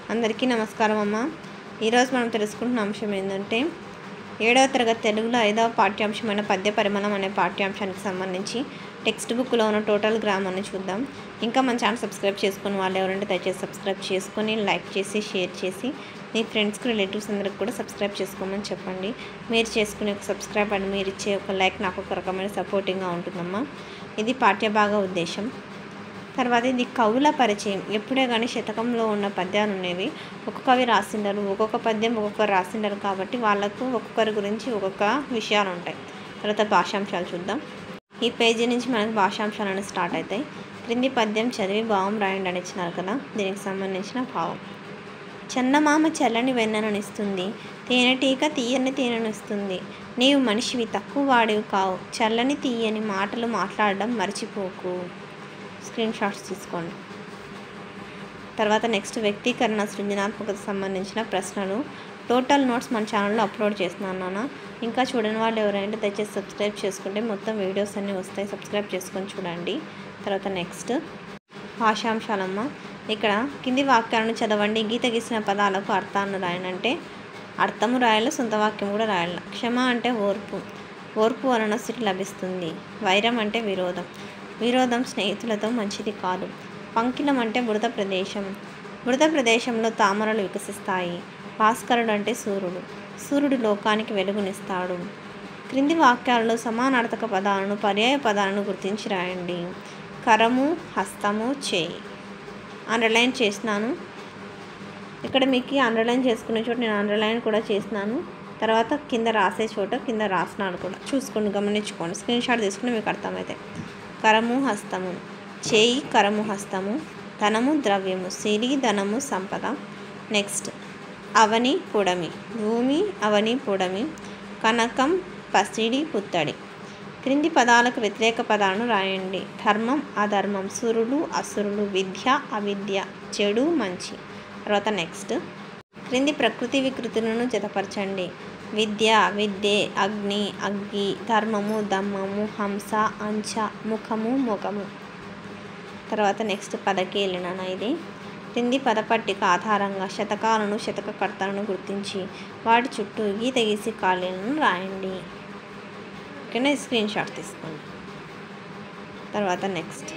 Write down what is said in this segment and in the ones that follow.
అందరికీ నమస్కారం అమ్మ ఈరోజు మనం తెలుసుకుంటున్న అంశం ఏంటంటే ఏడవ తరగతి తెలుగులో ఐదవ పాఠ్యాంశమైన పద్య పరిమళం అనే పాఠ్యాంశానికి సంబంధించి టెక్స్ట్ బుక్లో ఉన్న టోటల్ గ్రామర్ని చూద్దాం ఇంకా మన ఛానల్ సబ్స్క్రైబ్ చేసుకుని వాళ్ళు ఎవరంటే దయచేసి సబ్స్క్రైబ్ చేసుకొని లైక్ చేసి షేర్ చేసి మీ ఫ్రెండ్స్కి రిలేటివ్స్ అందరికి కూడా సబ్స్క్రైబ్ చేసుకోమని చెప్పండి మీరు చేసుకునే ఒక సబ్స్క్రైబ్ అండ్ మీరు ఇచ్చే ఒక లైక్ నాకు ఒక రకమైన సపోర్టింగ్గా ఉంటుందమ్మా ఇది పాఠ్యభాగ ఉద్దేశం తర్వాత ఇది కవుల పరిచయం ఎప్పుడే కానీ శతకంలో ఉన్న పద్యాలు ఉండేవి ఒక్కొక్క కవి రాసిండరు ఒక్కొక్క పద్యం ఒక్కొక్కరు రాసిండరు కాబట్టి వాళ్ళకు ఒక్కొక్కరి గురించి ఒక్కొక్క విషయాలు ఉంటాయి తర్వాత భాషాంశాలు చూద్దాం ఈ పేజీ నుంచి మనకు భాషాంశాలు అనేవి స్టార్ట్ అవుతాయి క్రింది పద్యం చదివి భావం రాయండి అని ఇచ్చినారు కదా దీనికి సంబంధించిన భావం చందమామ చల్లని వెన్నననిస్తుంది తేనెటీగ తీయని తేనెనిస్తుంది నీవు మనిషివి తక్కువ వాడివి కావు చల్లని తీయని మాటలు మాట్లాడడం మర్చిపోకు స్క్రీన్ షాట్స్ తీసుకోండి తర్వాత నెక్స్ట్ వ్యక్తీకరణ సృజనాత్మకత సంబంధించిన ప్రశ్నలు టోటల్ నోట్స్ మన ఛానల్లో అప్లోడ్ చేస్తున్నాను నాన్న ఇంకా చూడని వాళ్ళు ఎవరైనా దయచేసి సబ్స్క్రైబ్ చేసుకుంటే మొత్తం వీడియోస్ అన్నీ వస్తాయి సబ్స్క్రైబ్ చేసుకొని చూడండి తర్వాత నెక్స్ట్ భాషాంశాలమ్మ ఇక్కడ కింది వాక్యాలను చదవండి గీత గీసిన పదాలకు అర్థాన్ని రాయనంటే అర్థము రాయాలి సొంత వాక్యం కూడా రాయాలి క్షమ అంటే ఓర్పు ఓర్పు వలన స్థితి లభిస్తుంది వైరం అంటే విరోధం విరోధం స్నేహితులతో మంచిది కాదు పంకిలం అంటే బురద ప్రదేశం బురద ప్రదేశంలో తామరలు వికసిస్తాయి భాస్కరుడు అంటే సూర్యుడు సూర్యుడు లోకానికి వెలుగునిస్తాడు క్రింది వాక్యాలలో సమానార్థక పదాలను పర్యాయ పదాలను గుర్తించి రాయండి కరము హస్తము చేయి అండర్లైన్ చేసినాను ఇక్కడ మీకు అండర్లైన్ చేసుకునే చోట నేను అండర్లైన్ కూడా చేసినాను తర్వాత కింద రాసే చోట కింద రాసినాను కూడా చూసుకోండి గమనించుకోండి స్క్రీన్ షాట్ తీసుకుని మీకు అర్థమైతే కరము హస్తము చేయి కరము హస్తము ధనము ద్రవ్యము సిరి ధనము సంపద నెక్స్ట్ అవని పుడమి భూమి అవని పుడమి కనకం పసిడి పుత్తడి క్రింది పదాలకు వ్యతిరేక పదాలను రాయండి ధర్మం అధర్మం సురులు అసురులు విద్య అవిద్య చెడు మంచి తర్వాత నెక్స్ట్ క్రింది ప్రకృతి వికృతులను జతపరచండి విద్య విద్యే అగ్ని అగ్గి ధర్మము దమ్మము హంస అంచ ముఖము ముఖము తర్వాత నెక్స్ట్ పదకేలిన ఇది క్రింది పదపట్టిక ఆధారంగా శతకాలను శతకకర్తలను గుర్తించి వాటి చుట్టూ గీత గీసి ఖాళీలను రాయండి ఓకేనా స్క్రీన్ షాట్ తీసుకోండి తర్వాత నెక్స్ట్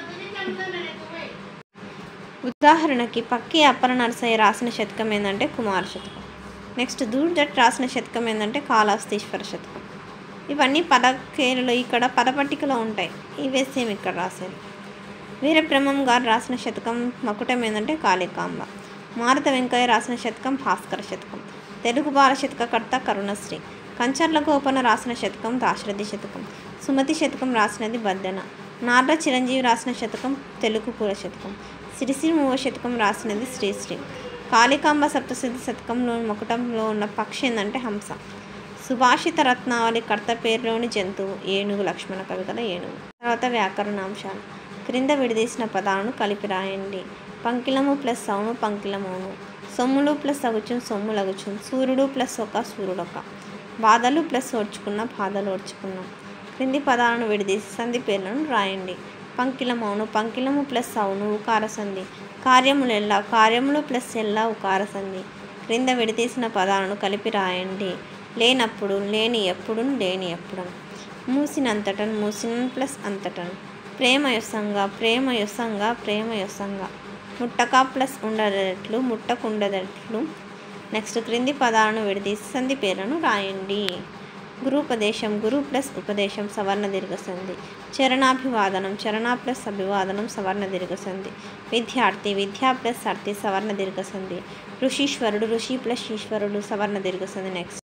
ఉదాహరణకి పక్కి అప్పల నరసయ్య రాసిన శతకం ఏంటంటే కుమార శతకం నెక్స్ట్ దూర్జట్ రాసిన శతకం ఏంటంటే కాళహస్తీశ్వర శతకం ఇవన్నీ పదకేలలో ఇక్కడ పదపట్టికలో ఉంటాయి ఇవే సేమ్ ఇక్కడ రాసేది వీరబ్రహ్మం గారు రాసిన శతకం మకుటం ఏంటంటే కాళికాంబ మారుత వెంకయ్య రాసిన శతకం భాస్కర శతకం తెలుగు బాల శతకకర్త కరుణశ్రీ కంచర్ల గోపన రాసిన శతకం దాశరథి శతకం సుమతి శతకం రాసినది బద్దెన నార్ల చిరంజీవి రాసిన శతకం తెలుగు పూల శతకం సిరిసిరి మూవ శతకం రాసినది శ్రీశ్రీ కాళికాంబ సప్తసిద్ధి శతకంలో మకుటంలో ఉన్న పక్షి ఏంటంటే హంస సుభాషిత రత్నావళి కర్త పేరులోని జంతువు ఏనుగు లక్ష్మణ కవి కదా ఏనుగు తర్వాత వ్యాకరణాంశాలు క్రింద విడదీసిన పదాలను కలిపి రాయండి పంకిలము ప్లస్ సౌను పంకిలమౌను సొమ్ములు ప్లస్ అగుచున్ సొమ్ము లగుచున్ సూర్యుడు ప్లస్ ఒక సూర్యుడొక బాధలు ప్లస్ ఓడ్చుకున్న బాధలు ఓడ్చుకున్నాం క్రింది పదాలను విడదీసి సంధి పేర్లను రాయండి పంకిలమౌను పంకిలము ప్లస్ అవును ఉకార సంధి కార్యములెల్లా కార్యములు ప్లస్ ఎల్లా ఉకార సంధి క్రింద విడదీసిన పదాలను కలిపి రాయండి లేనప్పుడు లేని ఎప్పుడు లేని ఎప్పుడు మూసినంతటన్ మూసినన్ ప్లస్ అంతటన్ ప్రేమ యొసంగా ప్రేమ యొసంగా ప్రేమ యొసంగా ముట్టక ప్లస్ ఉండదట్లు ముట్టకుండదట్లు నెక్స్ట్ క్రింది పదాలను విడదీసి సంధి పేర్లను రాయండి గురుపదేశం గురు ప్లస్ ఉపదేశం సవర్ణ దీర్ఘ సంధి చరణాభివాదనం చరణ ప్లస్ అభివాదనం సవర్ణ దీర్ఘ సంధి విద్యార్థి విద్యా ప్లస్ అర్థి సవర్ణ దీర్ఘ సంధి ఋషీశ్వరుడు ఋషి ప్లస్ ఈశ్వరుడు సవర్ణ దీర్ఘ సంధి నెక్స్ట్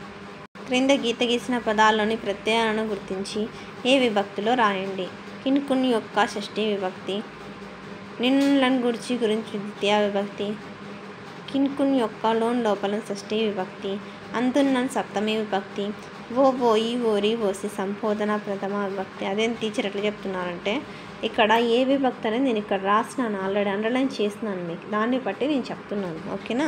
క్రింద గీత గీసిన పదాల్లోని ప్రత్యయాలను గుర్తించి ఏ విభక్తిలో రాయండి కిన్కున్ యొక్క షష్ఠీ విభక్తి నిన్నులను గురించి గురించి ద్వితీయ విభక్తి కిన్కున్ యొక్క లోన్ లోపల షష్ఠీ విభక్తి అంతున్నన్ సప్తమి విభక్తి ఓ ఓయి ఓరి ఓసి సంబోధన ప్రథమ విభక్తి అదేం టీచర్ ఎట్లా చెప్తున్నారంటే ఇక్కడ ఏ విభక్తి అనేది నేను ఇక్కడ రాసినాను ఆల్రెడీ అండర్లైన్ చేసినాను మీకు దాన్ని బట్టి నేను చెప్తున్నాను ఓకేనా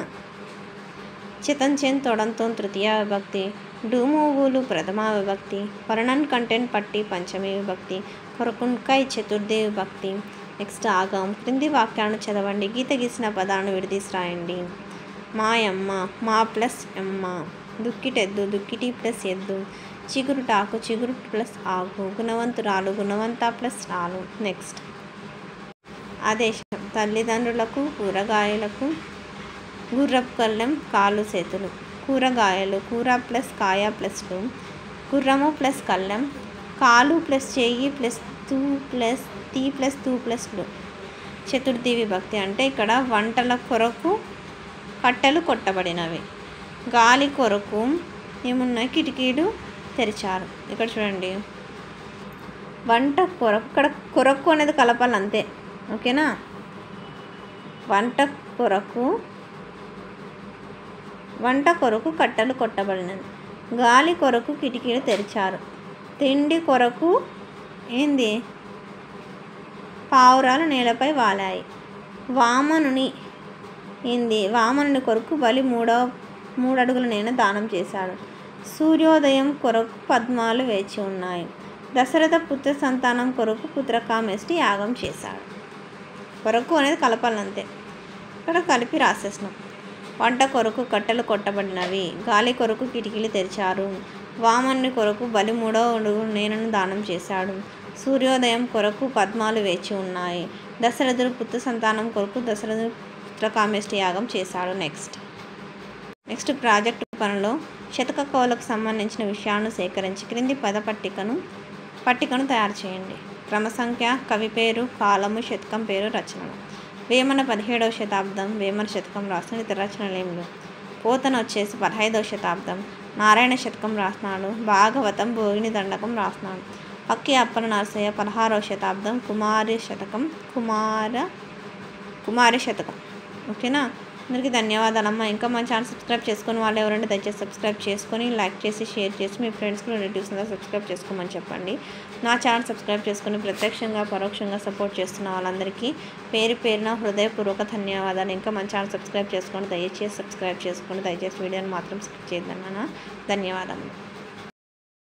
చితంచెన్ తొడంతో తృతీయ విభక్తి డూమూవులు ప్రథమ విభక్తి పరణన్ కంటెంట్ పట్టి పంచమి విభక్తి కొరకుంకాయ్ చతుర్థి విభక్తి నెక్స్ట్ ఆగం క్రింది వాక్యాలను చదవండి గీత గీసిన పదాలను విడదీసి రాయండి మాయమ్మ మా ప్లస్ ఎమ్మ దుక్కిటెద్దు దుక్కిటి ప్లస్ ఎద్దు చిగురుటాకు చిగురు ప్లస్ ఆకు గుణవంతురాలు గుణవంత ప్లస్ రాలు నెక్స్ట్ ఆదేశం తల్లిదండ్రులకు కూరగాయలకు గుర్రపు కళ్ళెం కాళ్ళు చేతులు కూరగాయలు కూర ప్లస్ కాయ ప్లస్ టు గుర్రము ప్లస్ కళ్ళెం కాలు ప్లస్ చెయ్యి ప్లస్ తూ ప్లస్ తీ ప్లస్ తూ ప్లస్ లు చతుర్థి విభక్తి అంటే ఇక్కడ వంటల కొరకు కట్టెలు కొట్టబడినవి గాలి కొరకు ఏమున్నాయి కిటికీలు తెరిచారు ఇక్కడ చూడండి వంట కొరకు ఇక్కడ కొరకు అనేది కలపాలి అంతే ఓకేనా వంట కొరకు వంట కొరకు కట్టెలు కొట్టబడినది గాలి కొరకు కిటికీలు తెరిచారు తిండి కొరకు ఏంది పావురాలు నేలపై వాలాయి వామనుని ఏంది వామనుని కొరకు బలి మూడో మూడు అడుగుల నేను దానం చేశాడు సూర్యోదయం కొరకు పద్మాలు వేచి ఉన్నాయి దశరథ పుత్ర సంతానం కొరకు పుత్రకామేష్టి యాగం చేశాడు కొరకు అనేది కలపాలంతే ఇక్కడ కలిపి రాసేసినాం వంట కొరకు కట్టెలు కొట్టబడినవి గాలి కొరకు కిటికీలు తెరిచారు వామనుని కొరకు బలి మూడో అడుగు నేనును దానం చేశాడు సూర్యోదయం కొరకు పద్మాలు వేచి ఉన్నాయి దశరథుడు పుత్ర సంతానం కొరకు దశరథుడు పుత్రకామేష్టి యాగం చేశాడు నెక్స్ట్ నెక్స్ట్ ప్రాజెక్టు పనిలో శతక కవులకు సంబంధించిన విషయాలను సేకరించి క్రింది పద పట్టికను పట్టికను తయారు చేయండి క్రమ సంఖ్య కవి పేరు కాలము శతకం పేరు రచనలు వేమన పదిహేడవ శతాబ్దం వేమన శతకం రాసిన ఇతర రచనలు ఏమి లేవు పోతన వచ్చేసి పదహైదవ శతాబ్దం నారాయణ శతకం రాసినాడు భాగవతం భోగిని దండకం రాసినాడు పక్కి అప్పల నరసయ్య పదహారవ శతాబ్దం కుమారి శతకం కుమార కుమారి శతకం ఓకేనా అందరికీ ధన్యవాదాలమ్మా ఇంకా మా ఛానల్ సబ్స్క్రైబ్ చేసుకొని వాళ్ళు ఎవరంటే దయచేసి సబ్స్క్రైబ్ చేసుకొని లైక్ చేసి షేర్ చేసి మీ ఫ్రెండ్స్కి రిలేటివ్స్ అంతా సబ్స్క్రైబ్ చేసుకోమని చెప్పండి నా ఛానల్ సబ్స్క్రైబ్ చేసుకొని ప్రత్యక్షంగా పరోక్షంగా సపోర్ట్ చేస్తున్న వాళ్ళందరికీ పేరు పేరున హృదయపూర్వక ధన్యవాదాలు ఇంకా మన ఛానల్ సబ్స్క్రైబ్ చేసుకోండి దయచేసి సబ్స్క్రైబ్ చేసుకోండి దయచేసి వీడియోని మాత్రం స్కిప్ చేయొద్దన్న ధన్యవాదములు